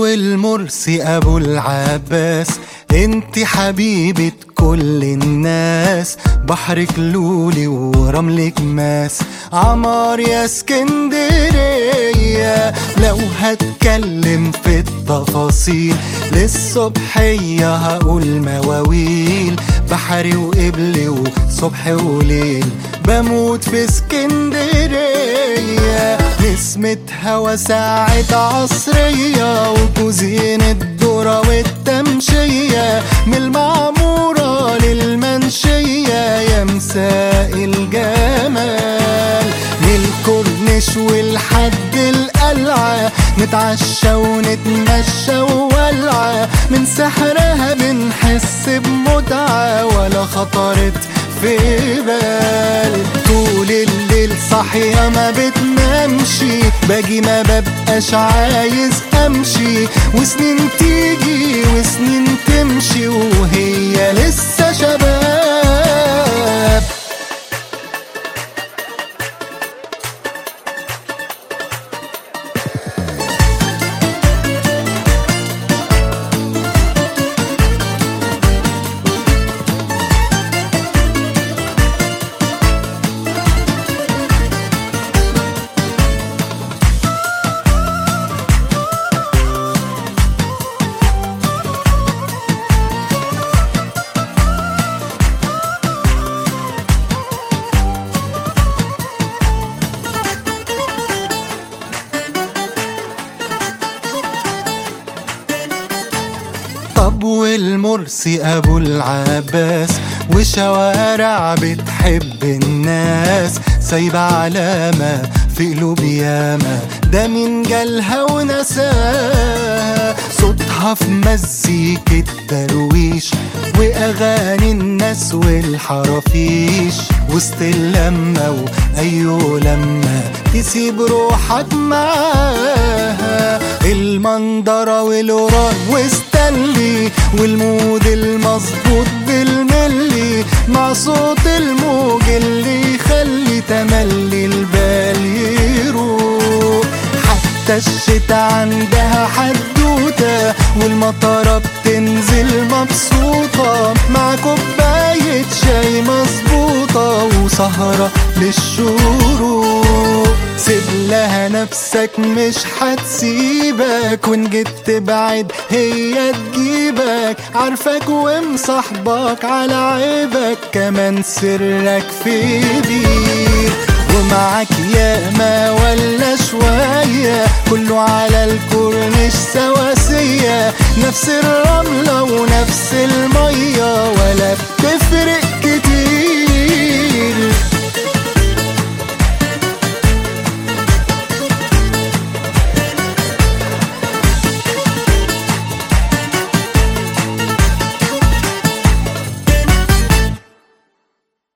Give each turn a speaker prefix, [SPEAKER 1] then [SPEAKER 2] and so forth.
[SPEAKER 1] والمرسي ابو العباس انت حبيبة كل الناس بحرك لولي ورملك ماس عمار يا اسكندرية لو هتكلم في التفاصيل للصبحية هقول مواويل بحري وقبلي وصبح وليل بموت في اسكندرية نسمة هوا ساعة عصرية وكوزين الذرة والتمشية من المعمورة للمنشية يا مساء الجمال من الكورنيش والحد القلعة نتعشى ونتمشى وولعة من سحرها بنحس بمتعة ولا خطرت في بال طول الليل صاحية ما بتنامشي باجي ما ببقاش عايز امشي وسنين تيجي وسنين تمشي وهي لسه شباب طب والمرسي ابو العباس وشوارع بتحب الناس سايبة علامة في قلوب ياما ده من جالها ونساها صوتها في مزيكة درويش واغاني الناس والحرافيش وسط اللمة وايو لما تسيب روحك معاها المندرة والوران وستانلي والمود المظبوط بالملي مع صوت الموج اللي يخلي تملي البال يروح حتى الشتا عندها حدوتة والمطرة بتنزل مبسوطة مع كوباية شاي مظبوطة وسهرة للشروق سيب لها نفسك مش هتسيبك وان جيت تبعد هي تجيبك عارفك ومصاحبك على عيبك كمان سرك في بير ومعك ياما ولا شوية كله على الكورنيش سواسية نفس الرملة ونفس الم